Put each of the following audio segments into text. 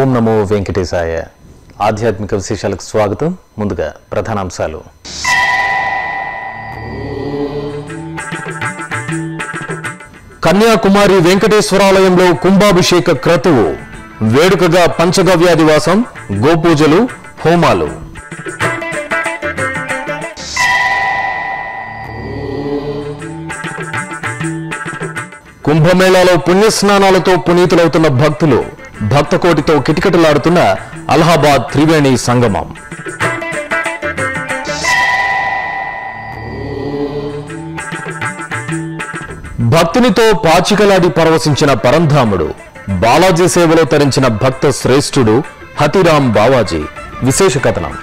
ఓం నమో వెంకటేశాయ ఆధ్యాత్మిక విశేషాలకు స్వాగతం ముందుగా ప్రధానాంశాలు కన్యాకుమారి వెంకటేశ్వరాలయంలో కుంభాభిషేక క్రతువు వేడుకగా పంచగవ్యాదివాసం గోపూజలు హోమాలు కుంభమేళాలో పుణ్యస్నానాలతో పునీతులవుతున్న భక్తులు భక్తకోటితో కిటకిటలాడుతున్న అలహాబాద్ త్రివేణి సంగమం భక్తునితో పాచికలాడి పరవశించిన పరంధాముడు బాలాజీ సేవలో తరించిన భక్త శ్రేష్ఠుడు హతిరాం బావాజీ విశేష కథనం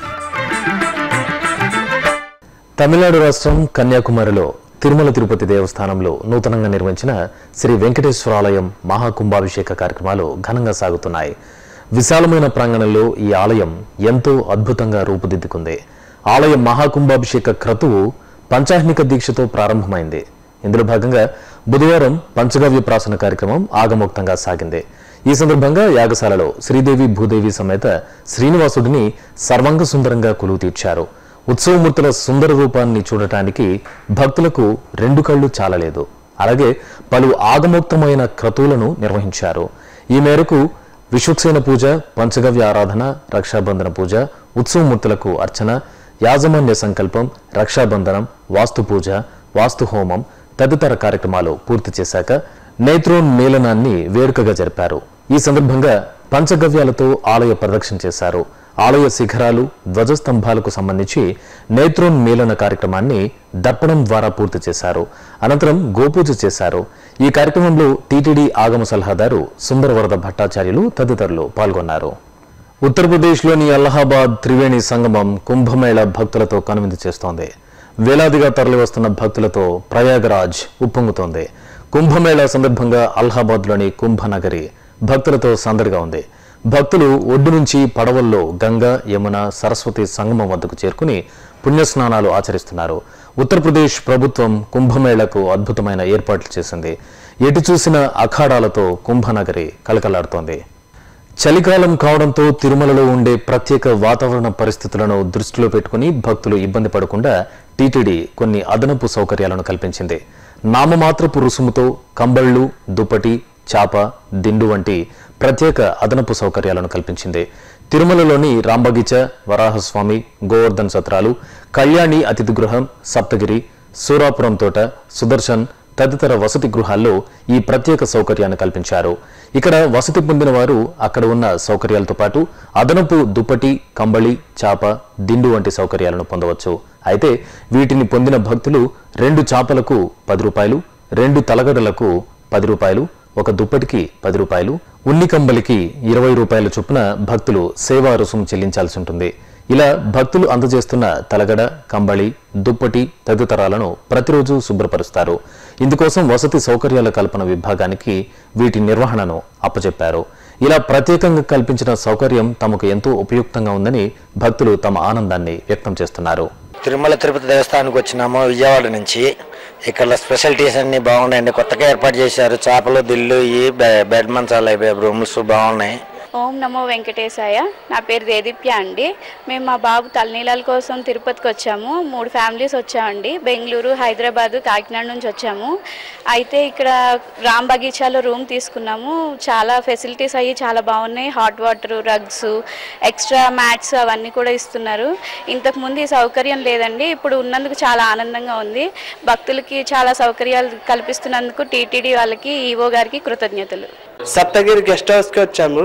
తమిళనాడు రాష్ట్రం కన్యాకుమారిలో తిరుమల తిరుపతి దేవస్థానంలో నూతనంగా నిర్మించిన శ్రీ వెంకటేశ్వరాలయం మహాకుంభాభిషేక కార్యక్రమాలు ఘనంగా సాగుతున్నాయి విశాలమైన ప్రాంగణంలో ఈ ఆలయం ఎంతో అద్భుతంగా రూపుదిద్దుకుంది ఆలయం మహాకుంభాభిషేక క్రతువు పంచాహ్నిక దీక్షతో ప్రారంభమైంది ఇందులో భాగంగా బుధవారం పంచగవ్య ప్రాసన కార్యక్రమం ఆగమోక్తంగా సాగింది ఈ సందర్భంగా యాగశాలలో శ్రీదేవి భూదేవి సమేత శ్రీనివాసుడిని సర్వంగ సుందరంగా కొలువు తీర్చారు ఉత్సవమూర్తుల సుందర రూపాన్ని చూడటానికి భక్తులకు రెండు కళ్ళు చాలలేదు అలాగే పలు ఆగమోక్తమైన క్రతువులను నిర్వహించారు ఈ మేరకు విశ్వక్సేన పూజ పంచగవ్య ఆరాధన రక్షాబంధన పూజ ఉత్సవమూర్తులకు అర్చన యాజమాన్య సంకల్పం రక్షాబంధనం వాస్తు పూజ వాస్తు హోమం తదితర కార్యక్రమాలు పూర్తి చేశాక నేత్రోన్మేళనాన్ని వేడుకగా జరిపారు ఈ సందర్భంగా పంచగవ్యాలతో ఆలయ ప్రదక్షిణ చేశారు ఆలయ శిఖరాలు ధ్వజస్తంభాలకు సంబంధించి నేత్రోన్మేళన కార్యక్రమాన్ని దర్పణం ద్వారా పూర్తి చేశారు అనంతరం గోపూజ చేశారు ఈ కార్యక్రమంలో టీటీడీ ఆగమ సలహాదారు సుందరవరద భట్టాచార్యులు తదితరులు పాల్గొన్నారు ఉత్తరప్రదేశ్లోని అలహాబాద్ త్రివేణి సంగమం కుంభమేళ భక్తులతో కనువిందు చేస్తోంది వేలాదిగా తరలివస్తున్న భక్తులతో ప్రయాగరాజ్ ఉప్పొంగుతోంది కుంభమేళా సందర్భంగా అలహాబాద్లోని కుంభనగరి భక్తులతో సందడిగా ఉంది భక్తులు ఒడ్డు నుంచి పడవల్లో గంగా యమున సరస్వతి సంగమం వద్దకు చేరుకుని పుణ్యస్నానాలు ఆచరిస్తున్నారు ఉత్తరప్రదేశ్ ప్రభుత్వం కుంభమేళకు అద్భుతమైన ఏర్పాట్లు చేసింది ఎటు చూసిన అఖాడాలతో కుంభనగరి కలకలాడుతోంది చలికాలం కావడంతో తిరుమలలో ఉండే ప్రత్యేక వాతావరణ పరిస్థితులను దృష్టిలో పెట్టుకుని భక్తులు ఇబ్బంది పడకుండా టీటీడీ కొన్ని అదనపు సౌకర్యాలను కల్పించింది నామమాత్రపు రుసుముతో కంబళ్ళు దుప్పటి చాప దిండు వంటి ప్రత్యేక అదనపు సౌకర్యాలను కల్పించింది తిరుమలలోని రాంబగీచ వరాహస్వామి గోవర్ధన్ సత్రాలు కళ్యాణి అతిథి గృహం సప్తగిరి సూరాపురం తోట సుదర్శన్ తదితర వసతి గృహాల్లో ఈ ప్రత్యేక సౌకర్యాన్ని కల్పించారు ఇక్కడ వసతి పొందిన వారు అక్కడ ఉన్న సౌకర్యాలతో పాటు అదనపు దుప్పటి కంబళి చాప దిండు వంటి సౌకర్యాలను పొందవచ్చు అయితే వీటిని పొందిన భక్తులు రెండు చాపలకు పది రూపాయలు రెండు తలగడలకు పది రూపాయలు ఒక దుప్పటికి పది రూపాయలు ఉన్ని కంబలికి ఇరవై రూపాయల చొప్పున భక్తులు సేవా రుసుము చెల్లించాల్సి ఉంటుంది ఇలా భక్తులు అందజేస్తున్న తలగడ కంబళి దుప్పటి తదితరాలను ప్రతిరోజు శుభ్రపరుస్తారు ఇందుకోసం వసతి సౌకర్యాల కల్పన విభాగానికి వీటి నిర్వహణను అప్పచెప్పారు ఇలా ప్రత్యేకంగా కల్పించిన సౌకర్యం తమకు ఎంతో ఉపయుక్తంగా ఉందని భక్తులు తమ ఆనందాన్ని వ్యక్తం చేస్తున్నారు తిరుమల తిరుపతి దేవస్థానానికి వచ్చినాము విజయవాడ నుంచి ఇక్కడ స్పెషాలిటీస్ అన్ని బాగున్నాయండి కొత్తగా ఏర్పాటు చేశారు చేపలు దిల్లు ఈ బె- బెడ్ మంచాలు ఇవి రూమ్స్ బాగున్నాయి ఓం నమో వెంకటేశాయ నా పేరు దేదీప్య అండి మేము మా బాబు తలనీలాల కోసం తిరుపతికి వచ్చాము మూడు ఫ్యామిలీస్ వచ్చామండి బెంగళూరు హైదరాబాద్ కాకినాడ నుంచి వచ్చాము అయితే ఇక్కడ రామ్ బగీచాలో రూమ్ తీసుకున్నాము చాలా ఫెసిలిటీస్ అయ్యి చాలా బాగున్నాయి hot water rugs extra mats అవన్నీ కూడా ఇస్తున్నారు ఇంతకుముందు ఈ సౌకర్యం లేదండి ఇప్పుడు ఉన్నందుకు చాలా ఆనందంగా ఉంది భక్తులకి చాలా సౌకర్యాలు కల్పిస్తున్నందుకు టీటీడీ వాళ్ళకి ఈవో గారికి కృతజ్ఞతలు సప్తగిరి గెస్ట్ హౌస్కి వచ్చాము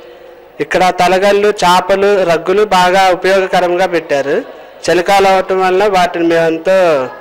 ఇక్కడ తలగళ్ళు చేపలు రగ్గులు బాగా ఉపయోగకరంగా పెట్టారు చలికాలం అవటం వల్ల వాటిని మేమంతా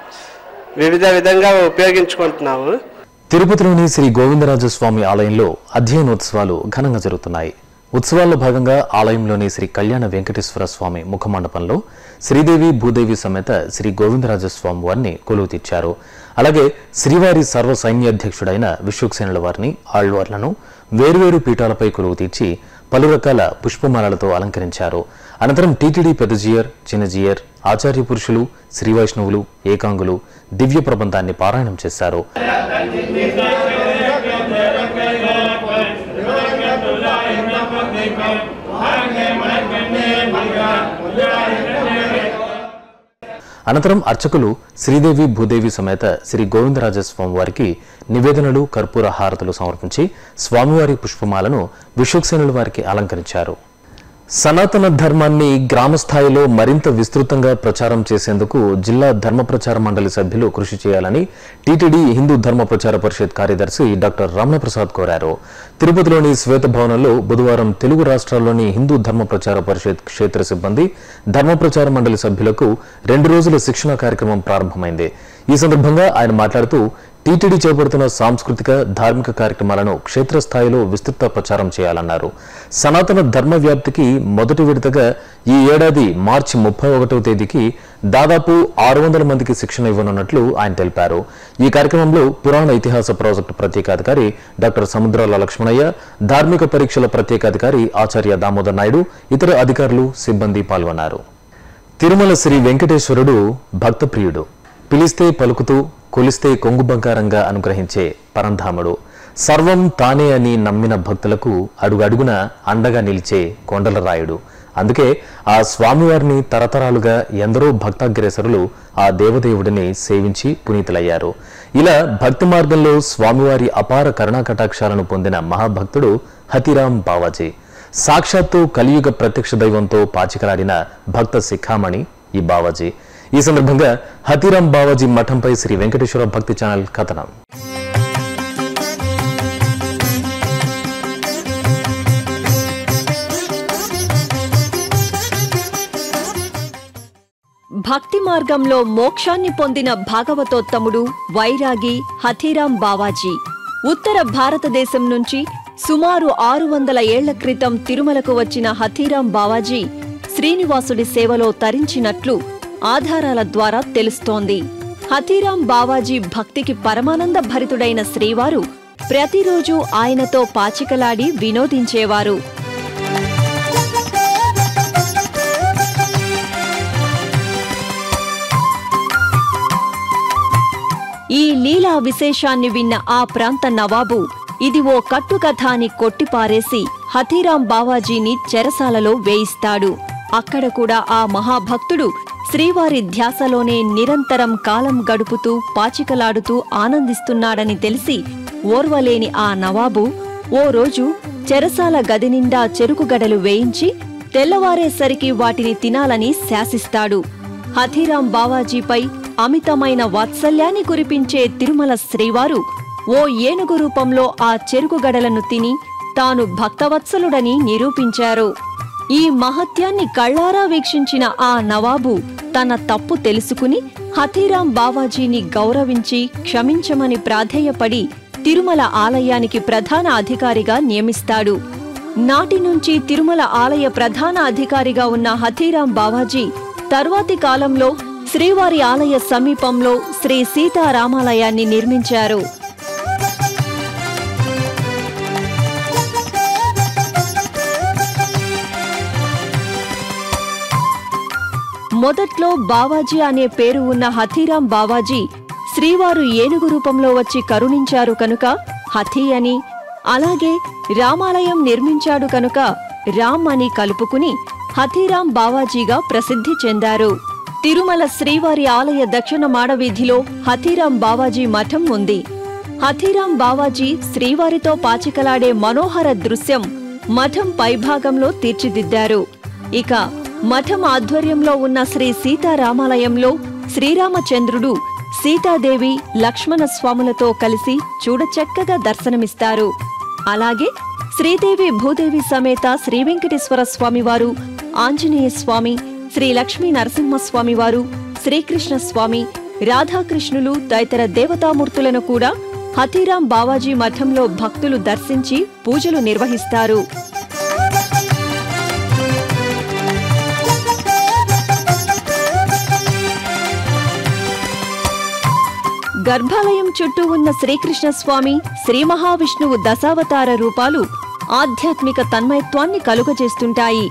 వివిధ విధంగా ఉపయోగించుకుంటున్నాము తిరుపతిలోని శ్రీ గోవిందరాజ స్వామి ఆలయంలో అధ్యయనోత్సవాలు ఘనంగా జరుగుతున్నాయి ఉత్సవాల్లో భాగంగా ఆలయంలోని శ్రీ కళ్యాణ వెంకటేశ్వర స్వామి ముఖమండపంలో శ్రీదేవి భూదేవి సమేత శ్రీ గోవిందరాజ స్వామి వారిని కొలువు తీర్చారు అలాగే శ్రీవారి సర్వ సైన్యాధ్యక్షుడైన విశ్వక్సేనుల వారిని ఆళ్వార్లను వేర్వేరు పీఠాలపై కొలువు తీర్చి పలు రకాల పుష్పమాలలతో అలంకరించారు అనంతరం టీటీడీ పెద్దజీయర్ చిన్నజీయర్ ఆచార్య పురుషులు శ్రీ వైష్ణవులు ఏకాంగులు దివ్య ప్రబంధాన్ని పారాయణం చేశారు శ్రీ అనంతరం అర్చకులు శ్రీదేవి భూదేవి సమేత శ్రీ గోవిందరాజ స్వామి వారికి నివేదనలు కర్పూర హారతులు సమర్పించి స్వామివారి పుష్పమాలను విశ్వక్సేనుల వారికి అలంకరించారు సనాతన ధర్మాన్ని గ్రామ స్థాయిలో మరింత విస్తృతంగా ప్రచారం చేసేందుకు జిల్లా ధర్మ ప్రచార మండలి సభ్యులు కృషి చేయాలని టీటీడీ హిందూ ధర్మ ప్రచార పరిషత్ కార్యదర్శి డాక్టర్ రమణ ప్రసాద్ కోరారు తిరుపతిలోని శ్వేత భవనంలో బుధవారం తెలుగు రాష్ట్రాల్లోని హిందూ ధర్మ ప్రచార పరిషత్ క్షేత్ర సిబ్బంది ధర్మ ప్రచార మండలి సభ్యులకు రెండు రోజుల శిక్షణ కార్యక్రమం ప్రారంభమైంది ఈ సందర్భంగా ఆయన మాట్లాడుతూ టీటీడీ చేపడుతున్న సాంస్కృతిక ధార్మిక కార్యక్రమాలను క్షేత్రస్థాయిలో విస్తృత ప్రచారం చేయాలన్నారు సనాతన ధర్మ వ్యాప్తికి మొదటి విడతగా ఈ ఏడాది మార్చి ముప్పై ఒకటవ తేదీకి దాదాపు ఆరు వందల మందికి శిక్షణ ఇవ్వనున్నట్లు ఆయన తెలిపారు ఈ కార్యక్రమంలో పురాణ ఇతిహాస ప్రాజెక్టు ప్రత్యేకాధికారి డాక్టర్ సముద్రాల లక్ష్మణయ్య ధార్మిక పరీక్షల ప్రత్యేకాధికారి ఆచార్య దామోదర్ నాయుడు ఇతర అధికారులు సిబ్బంది పాల్గొన్నారు తిరుమల శ్రీ వెంకటేశ్వరుడు భక్తప్రియుడు పిలిస్తే పలుకుతూ కొలిస్తే కొంగు బంగారంగా అనుగ్రహించే పరంధాముడు సర్వం తానే అని నమ్మిన భక్తులకు అడుగడుగున అండగా నిలిచే కొండలరాయుడు అందుకే ఆ స్వామివారిని తరతరాలుగా ఎందరో భక్తాగ్రేసరులు ఆ దేవదేవుడిని సేవించి పునీతులయ్యారు ఇలా భక్తి మార్గంలో స్వామివారి అపార కరుణా కటాక్షాలను పొందిన మహాభక్తుడు హతిరాం బావాజీ సాక్షాత్తు కలియుగ ప్రత్యక్ష దైవంతో పాచికలాడిన భక్త శిఖామణి ఈ బావాజీ ఈ సందర్భంగా హతిరాం బావాజీ మఠంపై శ్రీ వెంకటేశ్వర భక్తి ఛానల్ కథనం భక్తి మార్గంలో మోక్షాన్ని పొందిన భాగవతోత్తముడు వైరాగి హథీరాం బావాజీ ఉత్తర భారతదేశం నుంచి సుమారు ఆరు వందల ఏళ్ల క్రితం తిరుమలకు వచ్చిన హథీరాం బావాజీ శ్రీనివాసుడి సేవలో తరించినట్లు ఆధారాల ద్వారా తెలుస్తోంది హథీరాం బావాజీ భక్తికి పరమానంద భరితుడైన శ్రీవారు ప్రతిరోజు ఆయనతో పాచికలాడి వినోదించేవారు ఈ లీలా విశేషాన్ని విన్న ఆ ప్రాంత నవాబు ఇది ఓ కట్టుకథ అని కొట్టిపారేసి హథీరాం బావాజీని చెరసాలలో వేయిస్తాడు అక్కడ కూడా ఆ మహాభక్తుడు శ్రీవారి ధ్యాసలోనే నిరంతరం కాలం గడుపుతూ పాచికలాడుతూ ఆనందిస్తున్నాడని తెలిసి ఓర్వలేని ఆ నవాబు ఓ రోజు చెరసాల గది నిండా చెరుకుగడలు వేయించి తెల్లవారేసరికి వాటిని తినాలని శాసిస్తాడు హథీరాం బావాజీపై అమితమైన వాత్సల్యాన్ని కురిపించే తిరుమల శ్రీవారు ఓ ఏనుగు రూపంలో ఆ చెరుకుగడలను తిని తాను భక్తవత్సలుడని నిరూపించారు ఈ మహత్యాన్ని కళ్ళారా వీక్షించిన ఆ నవాబు తన తప్పు తెలుసుకుని హథీరాం బావాజీని గౌరవించి క్షమించమని ప్రాధేయపడి తిరుమల ఆలయానికి ప్రధాన అధికారిగా నియమిస్తాడు నాటి నుంచి తిరుమల ఆలయ ప్రధాన అధికారిగా ఉన్న హథీరాం బావాజీ తర్వాతి కాలంలో శ్రీవారి ఆలయ సమీపంలో శ్రీ సీతారామాలయాన్ని నిర్మించారు మొదట్లో బావాజీ అనే పేరు ఉన్న హథీరాం బావాజీ శ్రీవారు ఏనుగు రూపంలో వచ్చి కరుణించారు కనుక హథీ అని అలాగే రామాలయం నిర్మించాడు కనుక రామ్ అని కలుపుకుని హథీరాం బావాజీగా ప్రసిద్ధి చెందారు తిరుమల శ్రీవారి ఆలయ దక్షిణ మాడవీధిలో హథీరాం బావాజీ మఠం ఉంది హథీరాం బావాజీ శ్రీవారితో పాచికలాడే మనోహర దృశ్యం మఠం పైభాగంలో తీర్చిదిద్దారు ఇక మఠం ఆధ్వర్యంలో ఉన్న శ్రీ సీతారామాలయంలో శ్రీరామచంద్రుడు సీతాదేవి లక్ష్మణ స్వాములతో కలిసి చూడచక్కగా దర్శనమిస్తారు అలాగే శ్రీదేవి భూదేవి సమేత శ్రీ వెంకటేశ్వర స్వామివారు ఆంజనేయ స్వామి శ్రీ లక్ష్మీ నరసింహస్వామివారు శ్రీకృష్ణ స్వామి రాధాకృష్ణులు తదితర దేవతామూర్తులను కూడా హతీరాం బావాజీ మఠంలో భక్తులు దర్శించి పూజలు నిర్వహిస్తారు గర్భాలయం చుట్టూ ఉన్న శ్రీకృష్ణ స్వామి శ్రీ మహావిష్ణువు దశావతార రూపాలు ఆధ్యాత్మిక తన్మయత్వాన్ని కలుగజేస్తుంటాయి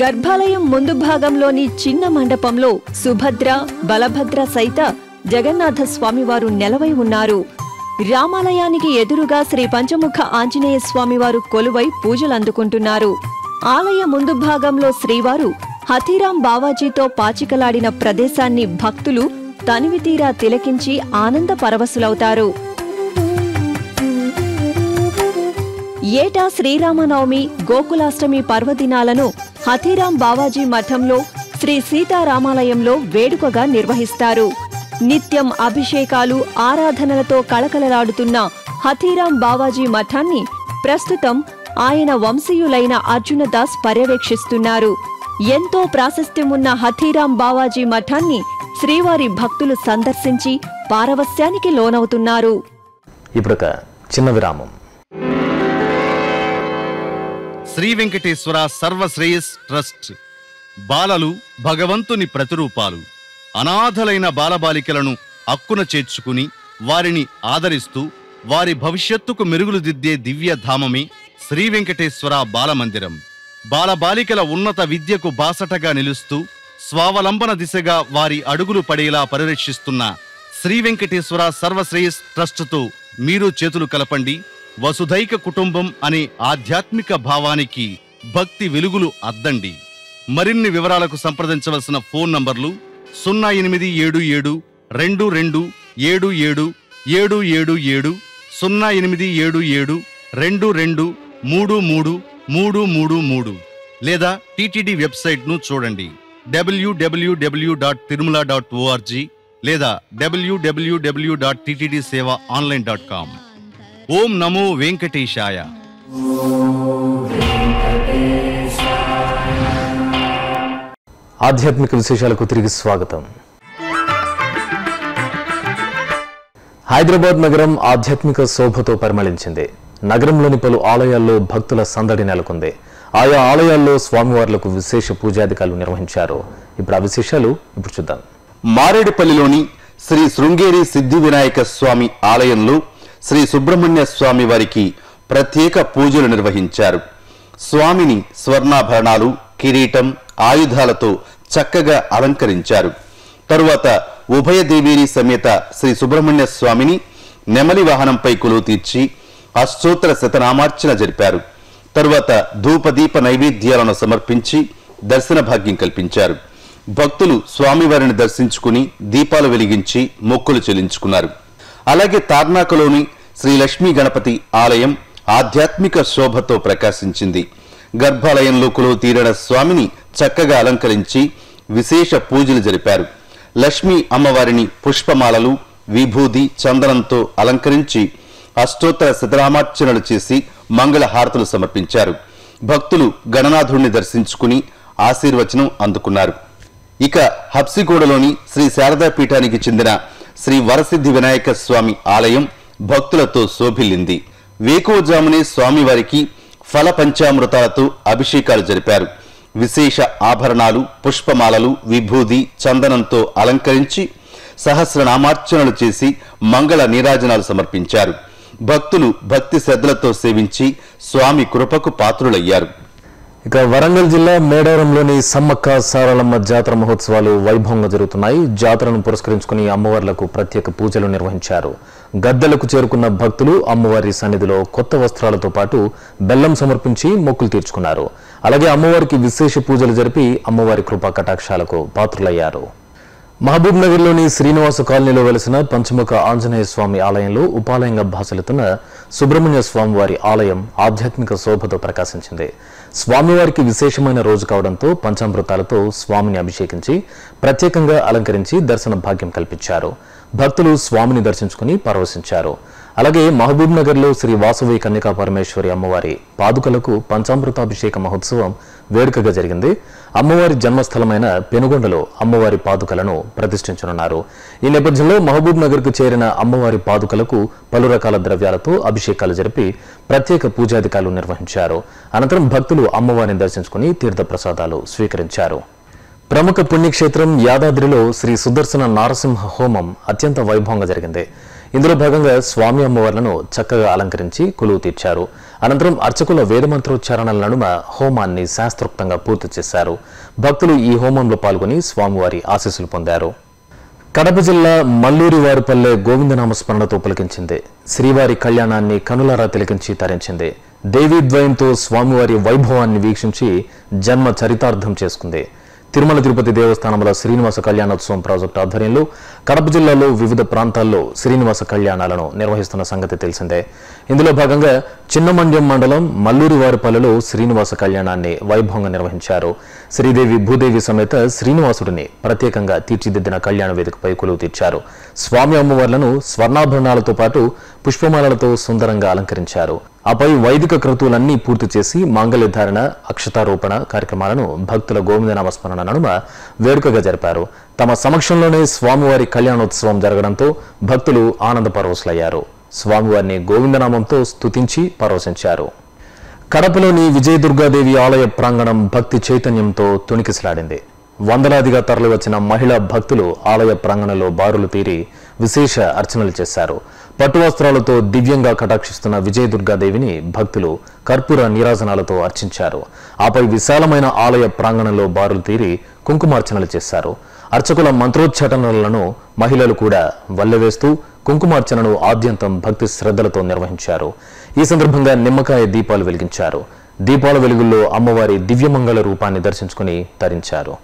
గర్భాలయం ముందు భాగంలోని చిన్న మండపంలో సుభద్ర బలభద్ర సైత జగన్నాథ స్వామివారు నెలవై ఉన్నారు రామాలయానికి ఎదురుగా శ్రీ పంచముఖ ఆంజనేయ స్వామివారు కొలువై పూజలు అందుకుంటున్నారు ఆలయ ముందు భాగంలో శ్రీవారు హతీరాం బావాజీతో పాచికలాడిన ప్రదేశాన్ని భక్తులు తనివితీరా తిలకించి ఆనంద పరవశులవుతారు ఏటా శ్రీరామనవమి గోకులాష్టమి పర్వదినాలను హథీరాం బావాజీ మఠంలో శ్రీ సీతారామాలయంలో వేడుకగా నిర్వహిస్తారు నిత్యం అభిషేకాలు ఆరాధనలతో కళకళలాడుతున్న హథీరాం బావాజీ మఠాన్ని ప్రస్తుతం ఆయన వంశీయులైన అర్జునదాస్ పర్యవేక్షిస్తున్నారు ఎంతో ప్రాశస్త్యమున్న హథీరాం బావాజీ మఠాన్ని శ్రీవారి భక్తులు సందర్శించి పారవస్యానికి లోనవుతున్నారు ఇప్పుడొక చిన్న విరామం శ్రీ వెంకటేశ్వర సర్వశ్రేయస్ ట్రస్ట్ బాలలు భగవంతుని ప్రతిరూపాలు అనాథలైన బాలబాలికలను అక్కున చేర్చుకుని వారిని ఆదరిస్తూ వారి భవిష్యత్తుకు మెరుగులు దిద్దే దివ్య ధామమే శ్రీ వెంకటేశ్వర బాలమందిరం బాలబాలికల ఉన్నత విద్యకు బాసటగా నిలుస్తూ స్వావలంబన దిశగా వారి అడుగులు పడేలా పరిరక్షిస్తున్న శ్రీ వెంకటేశ్వర సర్వశ్రేయస్ ట్రస్టుతో మీరు చేతులు కలపండి వసుధైక కుటుంబం అనే ఆధ్యాత్మిక భావానికి భక్తి వెలుగులు అద్దండి మరిన్ని వివరాలకు సంప్రదించవలసిన ఫోన్ నంబర్లు సున్నా ఎనిమిది ఏడు ఏడు రెండు రెండు ఏడు ఏడు ఏడు ఏడు ఏడు సున్నా ఎనిమిది ఏడు ఏడు రెండు రెండు మూడు మూడు మూడు మూడు మూడు లేదా టీటీడీ వెబ్సైట్ను చూడండి WWW dot Tirumala dot ORG లేదా WWW dot TTD seva online dot com ఓం నమో వెంకటేశాయ ఆధ్యాత్మిక విశేషాలకు తిరిగి స్వాగతం హైదరాబాద్ నగరం ఆధ్యాత్మిక శోభతో పరిమళించింది నగరంలోని పలు ఆలయాల్లో భక్తుల సందడి నెలకొంది ఆయా ఆలయాల్లో స్వామివార్లకు విశేష పూజాధికారులు నిర్వహించారు ఇప్పుడు ఆ విశేషాలు ఇప్పుడు చూద్దాం మారేడుపల్లిలోని శ్రీ శృంగేరి సిద్ధి వినాయక స్వామి ఆలయంలో శ్రీ సుబ్రహ్మణ్య స్వామి వారికి ప్రత్యేక పూజలు నిర్వహించారు స్వామిని స్వర్ణాభరణాలు కిరీటం ఆయుధాలతో చక్కగా అలంకరించారు తరువాత ఉభయ దేవేరి సమేత శ్రీ సుబ్రహ్మణ్య స్వామిని నెమలి వాహనంపై కొలువు తీర్చి అష్టోత్తర శతనామార్చన జరిపారు తరువాత ధూపదీప నైవేద్యాలను సమర్పించి దర్శన భాగ్యం కల్పించారు భక్తులు స్వామివారిని దర్శించుకుని దీపాలు వెలిగించి మొక్కులు చెల్లించుకున్నారు అలాగే తార్నాకలోని శ్రీ లక్ష్మీ గణపతి ఆలయం ఆధ్యాత్మిక శోభతో ప్రకాశించింది గర్భాలయంలో కొలువు తీరిన స్వామిని చక్కగా అలంకరించి విశేష పూజలు జరిపారు లక్ష్మీ అమ్మవారిని పుష్పమాలలు విభూది చందనంతో అలంకరించి అష్టోత్తర శతరామార్చనలు చేసి మంగళ హారతులు సమర్పించారు భక్తులు గణనాథుణ్ణి దర్శించుకుని ఆశీర్వచనం అందుకున్నారు ఇక హబ్సిగూడలోని శ్రీ శారదా పీఠానికి చెందిన శ్రీ వరసిద్ధి వినాయక స్వామి ఆలయం భక్తులతో శోభిల్లింది వేకువజామునే స్వామివారికి ఫల పంచామృతాలతో అభిషేకాలు జరిపారు విశేష ఆభరణాలు పుష్పమాలలు విభూది చందనంతో అలంకరించి సహస్రనామార్చనలు చేసి మంగళ నీరాజనాలు సమర్పించారు భక్తులు భక్తి శ్రద్ధలతో సేవించి స్వామి కృపకు పాత్రులయ్యారు ఇక వరంగల్ జిల్లా మేడారంలోని సమ్మక్క సారలమ్మ జాతర మహోత్సవాలు వైభవంగా జరుగుతున్నాయి జాతరను పురస్కరించుకుని అమ్మవార్లకు ప్రత్యేక పూజలు నిర్వహించారు గద్దెలకు చేరుకున్న భక్తులు అమ్మవారి సన్నిధిలో కొత్త వస్త్రాలతో పాటు బెల్లం సమర్పించి మొక్కులు తీర్చుకున్నారు అలాగే అమ్మవారికి విశేష పూజలు జరిపి అమ్మవారి కృపా కటాక్షాలకు పాత్రులయ్యారు మహబూబ్ నగర్లోని శ్రీనివాస కాలనీలో వెలిసిన పంచముఖ ఆంజనేయ స్వామి ఆలయంలో ఉపాలయంగా భాసలుతున్న సుబ్రహ్మణ్య స్వామి వారి ఆలయం ఆధ్యాత్మిక శోభతో ప్రకాశించింది స్వామివారికి విశేషమైన రోజు కావడంతో పంచామృతాలతో స్వామిని అభిషేకించి ప్రత్యేకంగా అలంకరించి దర్శన భాగ్యం కల్పించారు భక్తులు స్వామిని దర్శించుకుని పరవశించారు అలాగే మహబూబ్ నగర్లో శ్రీ వాసవి కన్యకా పరమేశ్వరి అమ్మవారి పాదుకలకు పంచామృతాభిషేక మహోత్సవం వేడుకగా జరిగింది అమ్మవారి జన్మస్థలమైన పెనుగొండలో అమ్మవారి పాదుకలను ప్రతిష్ఠించనున్నారు ఈ నేపథ్యంలో మహబూబ్ నగర్కు చేరిన అమ్మవారి పాదుకలకు పలు రకాల ద్రవ్యాలతో అభిషేకాలు జరిపి ప్రత్యేక పూజాధికారులు నిర్వహించారు అనంతరం భక్తులు అమ్మవారిని దర్శించుకుని తీర్థప్రసాదాలు స్వీకరించారు ప్రముఖ పుణ్యక్షేత్రం యాదాద్రిలో శ్రీ సుదర్శన నారసింహ హోమం అత్యంత వైభవంగా జరిగింది ఇందులో భాగంగా స్వామి అమ్మవార్లను చక్కగా అలంకరించి కొలువు తీర్చారు అనంతరం అర్చకుల వేదమంత్రోచ్చారణల నడుమ హోమాన్ని శాస్త్రోక్తంగా పూర్తి చేశారు భక్తులు ఈ హోమంలో పాల్గొని స్వామివారి ఆశీస్సులు పొందారు కడప జిల్లా మల్లూరి వారిపల్లె గోవిందనామ స్మరణతో పులకించింది శ్రీవారి కళ్యాణాన్ని కనులారా తిలకించి తరించింది దేవీద్వయంతో స్వామివారి వైభవాన్ని వీక్షించి జన్మ చరితార్థం చేసుకుంది తిరుమల తిరుపతి దేవస్థానంలో శ్రీనివాస కళ్యాణోత్సవం ప్రాజెక్టు ఆధ్వర్యంలో కడప జిల్లాలో వివిధ ప్రాంతాల్లో శ్రీనివాస కళ్యాణాలను నిర్వహిస్తున్న సంగతి తెలిసిందే ఇందులో భాగంగా చిన్నమండ్యం మండలం మల్లూరి వారిపల్లెలో శ్రీనివాస కళ్యాణాన్ని వైభవంగా నిర్వహించారు శ్రీదేవి భూదేవి సమేత శ్రీనివాసుడిని ప్రత్యేకంగా తీర్చిదిద్దిన కళ్యాణ వేదికపై కొలువు తీర్చారు స్వామి అమ్మవార్లను స్వర్ణాభరణాలతో పాటు పుష్పమాలలతో సుందరంగా అలంకరించారు ఆపై వైదిక క్రతువులన్నీ పూర్తి చేసి మాంగళ్య ధారణ అక్షతారోపణ కార్యక్రమాలను భక్తుల గోవిందనామస్మరణ నడుమ వేడుకగా జరిపారు తమ సమక్షంలోనే స్వామివారి కళ్యాణోత్సవం జరగడంతో భక్తులు ఆనంద పరవశులయ్యారు స్వామివారిని గోవిందనామంతో స్తుతించి పరవశించారు కడపలోని విజయదుర్గాదేవి ఆలయ ప్రాంగణం భక్తి చైతన్యంతో తుణికిసలాడింది వందలాదిగా తరలివచ్చిన మహిళా భక్తులు ఆలయ ప్రాంగణంలో బారులు తీరి విశేష అర్చనలు చేశారు పట్టు వస్త్రాలతో దివ్యంగా కటాక్షిస్తున్న విజయదుర్గాదేవిని భక్తులు కర్పూర నీరాజనాలతో అర్చించారు ఆపై విశాలమైన ఆలయ ప్రాంగణంలో బారులు తీరి కుంకుమార్చనలు చేశారు అర్చకుల మంత్రోచ్చాటనలను మహిళలు కూడా వల్లెవేస్తూ కుంకుమార్చనను ఆద్యంతం భక్తి శ్రద్ధలతో నిర్వహించారు ఈ సందర్భంగా నిమ్మకాయ దీపాలు వెలిగించారు దీపాల వెలుగుల్లో అమ్మవారి దివ్యమంగళ రూపాన్ని దర్శించుకుని తరించారు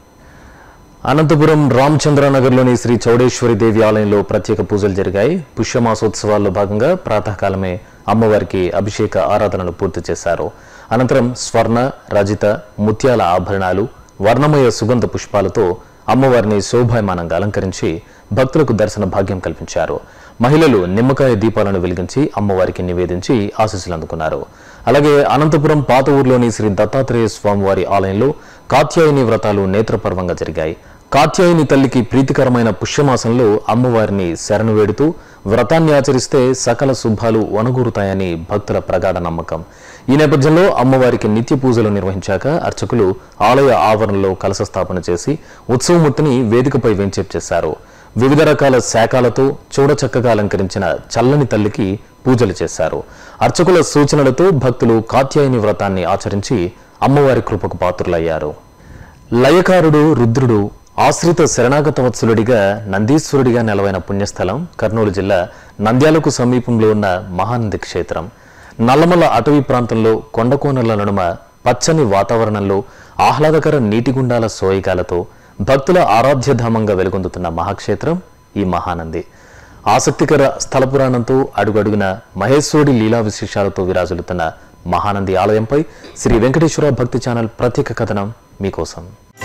అనంతపురం రామచంద్రనగర్లోని శ్రీ చౌడేశ్వరి దేవి ఆలయంలో ప్రత్యేక పూజలు జరిగాయి పుష్యమాసోత్సవాల్లో భాగంగా ప్రాతకాలమే అమ్మవారికి అభిషేక ఆరాధనలు పూర్తి చేశారు అనంతరం స్వర్ణ రజిత ముత్యాల ఆభరణాలు వర్ణమయ సుగంధ పుష్పాలతో అమ్మవారిని శోభాయమానంగా అలంకరించి భక్తులకు దర్శన భాగ్యం కల్పించారు మహిళలు నిమ్మకాయ దీపాలను వెలిగించి అమ్మవారికి నివేదించి ఆశీస్సులు అందుకున్నారు అలాగే అనంతపురం పాత ఊర్లోని శ్రీ దత్తాత్రేయ స్వామివారి ఆలయంలో కాత్యాయని వ్రతాలు నేత్రపర్వంగా జరిగాయి కాత్యాయని తల్లికి ప్రీతికరమైన పుష్యమాసంలో అమ్మవారిని శరణు వేడుతూ వ్రతాన్ని ఆచరిస్తే సకల శుభాలు వనగూరుతాయని భక్తుల ప్రగాఢ నమ్మకం ఈ నేపథ్యంలో అమ్మవారికి నిత్య పూజలు నిర్వహించాక అర్చకులు ఆలయ ఆవరణలో కలశ స్థాపన చేసి ఉత్సవమూర్తిని వేదికపై వెంచేపు చేశారు వివిధ రకాల శాఖలతో చూడచక్కగా అలంకరించిన చల్లని తల్లికి పూజలు చేశారు అర్చకుల సూచనలతో భక్తులు కాత్యాయని వ్రతాన్ని ఆచరించి అమ్మవారి కృపకు పాత్రులయ్యారు లయకారుడు రుద్రుడు ఆశ్రిత శరణాగత వత్సలుడిగా నందీశ్వరుడిగా నెలవైన పుణ్యస్థలం కర్నూలు జిల్లా నంద్యాలకు సమీపంలో ఉన్న మహానంది క్షేత్రం నల్లమల అటవీ ప్రాంతంలో కొండకోనల నడుమ పచ్చని వాతావరణంలో ఆహ్లాదకర నీటిగుండాల సోయగాలతో భక్తుల ఆరాధ్యధామంగా వెలుగొందుతున్న మహాక్షేత్రం ఈ మహానంది ఆసక్తికర స్థల పురాణంతో అడుగడుగున మహేశ్వరుడి లీలా విశేషాలతో విరాజులుతున్న మహానంది ఆలయంపై శ్రీ వెంకటేశ్వర భక్తి ఛానల్ ప్రత్యేక కథనం మీకోసం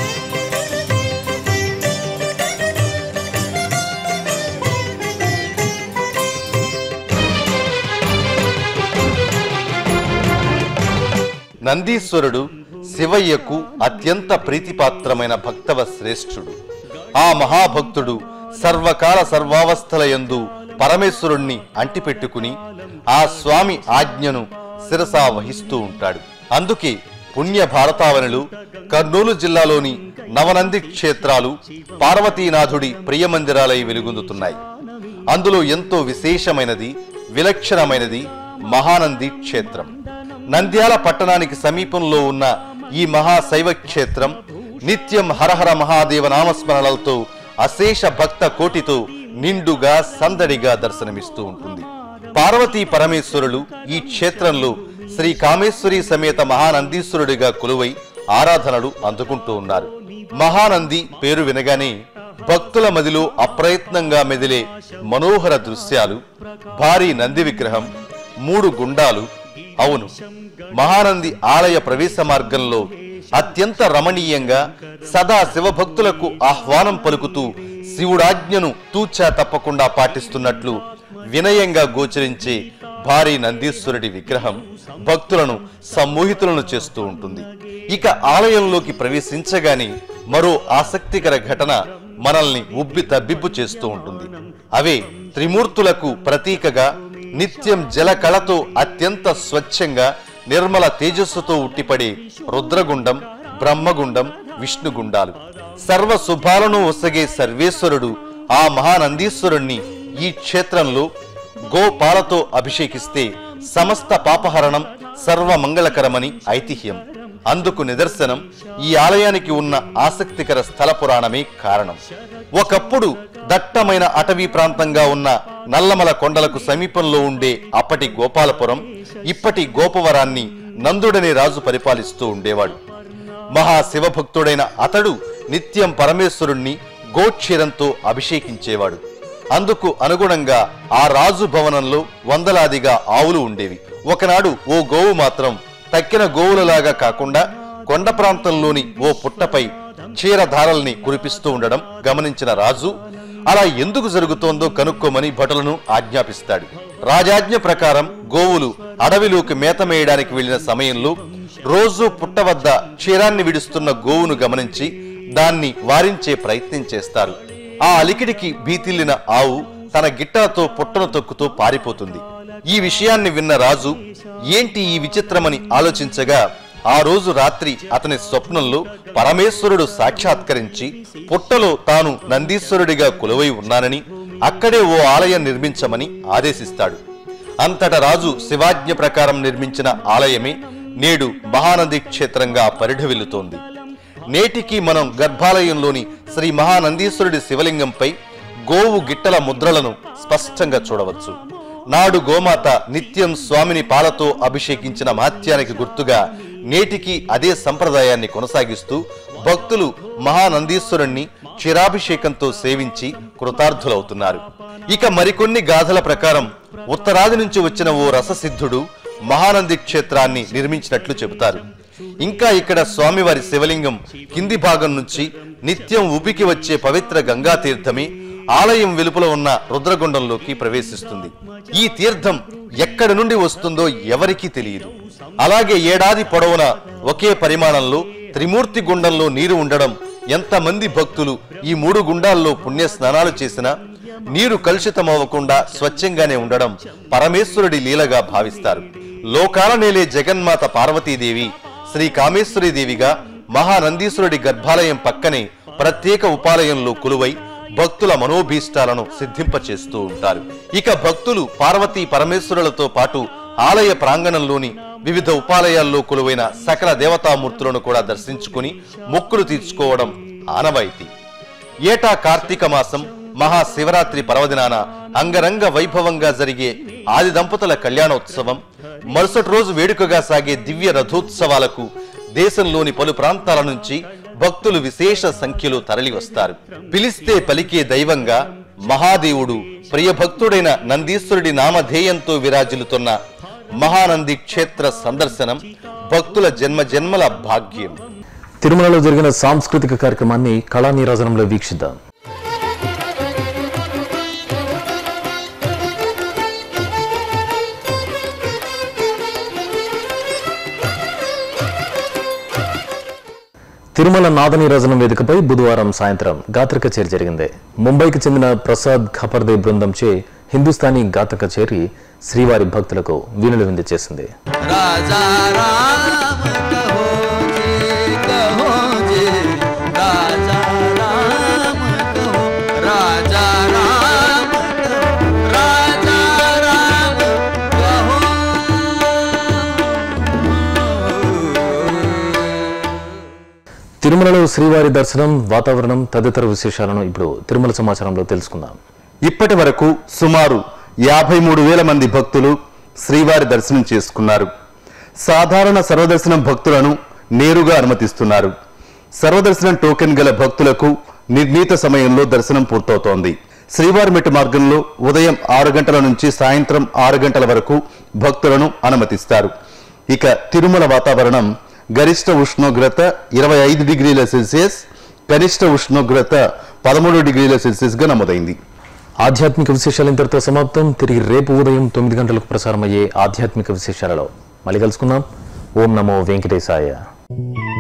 నందీశ్వరుడు శివయ్యకు అత్యంత ప్రీతిపాత్రమైన భక్తవ శ్రేష్ఠుడు ఆ మహాభక్తుడు సర్వకాల సర్వావస్థల యందు పరమేశ్వరుణ్ణి అంటిపెట్టుకుని ఆ స్వామి ఆజ్ఞను శిరసా వహిస్తూ ఉంటాడు అందుకే పుణ్య భారతావనులు కర్నూలు జిల్లాలోని నవనంది క్షేత్రాలు పార్వతీనాథుడి ప్రియమందిరాలై వెలుగొందుతున్నాయి అందులో ఎంతో విశేషమైనది విలక్షణమైనది మహానంది క్షేత్రం నంద్యాల పట్టణానికి సమీపంలో ఉన్న ఈ మహాశైవ క్షేత్రం నిత్యం హరహర మహాదేవ నామస్మరణలతో అశేష భక్త కోటితో నిండుగా సందడిగా దర్శనమిస్తూ ఉంటుంది పార్వతీ పరమేశ్వరులు ఈ క్షేత్రంలో శ్రీ కామేశ్వరి సమేత మహానందీశ్వరుడిగా కొలువై ఆరాధనలు అందుకుంటూ ఉన్నారు మహానంది పేరు వినగానే భక్తుల మదిలో అప్రయత్నంగా మెదిలే మనోహర దృశ్యాలు భారీ నంది విగ్రహం మూడు గుండాలు అవును మహానంది ఆలయ ప్రవేశ మార్గంలో అత్యంత రమణీయంగా సదా శివభక్తులకు ఆహ్వానం పలుకుతూ శివుడాజ్ఞను తూచా తప్పకుండా పాటిస్తున్నట్లు వినయంగా గోచరించే భారీ నందీశ్వరుడి విగ్రహం భక్తులను సమ్మోహితులను చేస్తూ ఉంటుంది ఇక ఆలయంలోకి ప్రవేశించగానే మరో ఆసక్తికర ఘటన మనల్ని ఉబ్బి తబ్బిబ్బు చేస్తూ ఉంటుంది అవే త్రిమూర్తులకు ప్రతీకగా నిత్యం జల కళతో అత్యంత స్వచ్ఛంగా నిర్మల తేజస్సుతో ఉట్టిపడే రుద్రగుండం బ్రహ్మగుండం విష్ణుగుండాలు సర్వ శుభాలను ఒసగే సర్వేశ్వరుడు ఆ మహానందీశ్వరుణ్ణి ఈ క్షేత్రంలో గోపాలతో అభిషేకిస్తే సమస్త పాపహరణం సర్వమంగళకరమని ఐతిహ్యం అందుకు నిదర్శనం ఈ ఆలయానికి ఉన్న ఆసక్తికర స్థల పురాణమే కారణం ఒకప్పుడు దట్టమైన అటవీ ప్రాంతంగా ఉన్న నల్లమల కొండలకు సమీపంలో ఉండే అప్పటి గోపాలపురం ఇప్పటి గోపవరాన్ని నందుడనే రాజు పరిపాలిస్తూ ఉండేవాడు మహా శివభక్తుడైన అతడు నిత్యం పరమేశ్వరుణ్ణి గోక్షీరంతో అభిషేకించేవాడు అందుకు అనుగుణంగా ఆ రాజు భవనంలో వందలాదిగా ఆవులు ఉండేవి ఒకనాడు ఓ గోవు మాత్రం తక్కిన గోవులలాగా కాకుండా కొండ ప్రాంతంలోని ఓ పుట్టపై క్షీరధారల్ని కురిపిస్తూ ఉండడం గమనించిన రాజు అలా ఎందుకు జరుగుతోందో కనుక్కోమని భటులను ఆజ్ఞాపిస్తాడు రాజాజ్ఞ ప్రకారం గోవులు అడవిలోకి మేత మేయడానికి వెళ్లిన సమయంలో రోజు పుట్ట వద్ద క్షీరాన్ని విడుస్తున్న గోవును గమనించి దాన్ని వారించే ప్రయత్నం చేస్తారు ఆ అలికిడికి భీతిల్లిన ఆవు తన గిట్టలతో పుట్టను తొక్కుతూ పారిపోతుంది ఈ విషయాన్ని విన్న రాజు ఏంటి ఈ విచిత్రమని ఆలోచించగా ఆ రోజు రాత్రి అతని స్వప్నంలో పరమేశ్వరుడు సాక్షాత్కరించి పుట్టలో తాను నందీశ్వరుడిగా కొలువై ఉన్నానని అక్కడే ఓ ఆలయం నిర్మించమని ఆదేశిస్తాడు అంతట రాజు శివాజ్ఞ ప్రకారం నిర్మించిన ఆలయమే నేడు మహానంది క్షేత్రంగా పరిఢవిల్లుతోంది నేటికి మనం గర్భాలయంలోని శ్రీ మహానందీశ్వరుడి శివలింగంపై గోవు గిట్టల ముద్రలను స్పష్టంగా చూడవచ్చు నాడు గోమాత నిత్యం స్వామిని పాలతో అభిషేకించిన మహత్యానికి గుర్తుగా నేటికి అదే సంప్రదాయాన్ని కొనసాగిస్తూ భక్తులు మహానందీశ్వరుణ్ణి క్షీరాభిషేకంతో సేవించి కృతార్థులవుతున్నారు ఇక మరికొన్ని గాథల ప్రకారం ఉత్తరాది నుంచి వచ్చిన ఓ రససిద్ధుడు మహానంది క్షేత్రాన్ని నిర్మించినట్లు చెబుతారు ఇంకా ఇక్కడ స్వామివారి శివలింగం కింది భాగం నుంచి నిత్యం ఉబికి వచ్చే పవిత్ర గంగా తీర్థమే ఆలయం వెలుపల ఉన్న రుద్రగుండంలోకి ప్రవేశిస్తుంది ఈ తీర్థం ఎక్కడి నుండి వస్తుందో ఎవరికీ తెలియదు అలాగే ఏడాది పొడవునా ఒకే పరిమాణంలో త్రిమూర్తి గుండంలో నీరు ఉండడం ఎంతమంది భక్తులు ఈ మూడు గుండాల్లో పుణ్య స్నానాలు చేసినా నీరు కలుషితమవ్వకుండా స్వచ్ఛంగానే ఉండడం పరమేశ్వరుడి లీలగా భావిస్తారు లోకాల నేలే జగన్మాత పార్వతీదేవి శ్రీ కామేశ్వరీదేవిగా మహానందీశ్వరుడి గర్భాలయం పక్కనే ప్రత్యేక ఉపాలయంలో కొలువై భక్తుల మనోభీష్టాలను సిద్ధింపచేస్తూ ఉంటారు ఇక భక్తులు పార్వతీ పరమేశ్వరులతో పాటు ఆలయ ప్రాంగణంలోని వివిధ ఉపాలయాల్లో కొలువైన సకల దేవతామూర్తులను కూడా దర్శించుకుని మొక్కులు తీర్చుకోవడం ఆనవాయితీ ఏటా కార్తీక మాసం మహాశివరాత్రి పర్వదినాన అంగరంగ వైభవంగా జరిగే ఆది దంపతుల కళ్యాణోత్సవం మరుసటి రోజు వేడుకగా సాగే దివ్య రథోత్సవాలకు దేశంలోని పలు ప్రాంతాల నుంచి భక్తులు విశేష సంఖ్యలో తరలి వస్తారు పిలిస్తే పలికే దైవంగా మహాదేవుడు ప్రియభక్తుడైన నందీశ్వరుడి నామధేయంతో విరాజిల్లుతున్న మహానంది క్షేత్ర సందర్శనం భక్తుల జన్మ జన్మల భాగ్యం తిరుమలలో జరిగిన సాంస్కృతిక కార్యక్రమాన్ని కళా నీరాజనంలో వీక్షిద్దాం తిరుమల నాదనీరాజనం వేదికపై బుధవారం సాయంత్రం గాత్ర కచేరీ జరిగింది ముంబైకి చెందిన ప్రసాద్ ఖపర్దే బృందంచే హిందుస్థానీ గాత్ర కచేరీ శ్రీవారి భక్తులకు వీణులు విందు చేసింది राजा राम कहो जे कहो जे राजा राम कहो राजा राम कहो राजा राम कहो తిరుమలలో శ్రీవారి దర్శనం వాతావరణం తదితర విశేషాలను ఇప్పుడు తిరుమల సమాచారంలో తెలుసుకుందాం ఇప్పటి వరకు సుమారు యాభై మూడు వేల మంది భక్తులు శ్రీవారి దర్శనం చేసుకున్నారు సాధారణ సర్వదర్శనం భక్తులను నేరుగా అనుమతిస్తున్నారు సర్వదర్శనం టోకెన్ గల భక్తులకు నిర్ణీత సమయంలో దర్శనం పూర్తవుతోంది శ్రీవారి మెట్టు మార్గంలో ఉదయం ఆరు గంటల నుంచి సాయంత్రం ఆరు గంటల వరకు భక్తులను అనుమతిస్తారు ఇక తిరుమల వాతావరణం గరిష్ట ఉష్ణోగ్రత ఇరవై ఐదు డిగ్రీల సెల్సియస్ కనిష్ట ఉష్ణోగ్రత పదమూడు డిగ్రీల సెల్సియస్ గా నమోదైంది ఆధ్యాత్మిక విశేషాలు ఇంతటితో సమాప్తం తిరిగి రేపు ఉదయం తొమ్మిది గంటలకు ప్రసారమయ్యే ఆధ్యాత్మిక విశేషాలలో మళ్ళీ కలుసుకుందాం ఓం నమో వెంకటేశాయ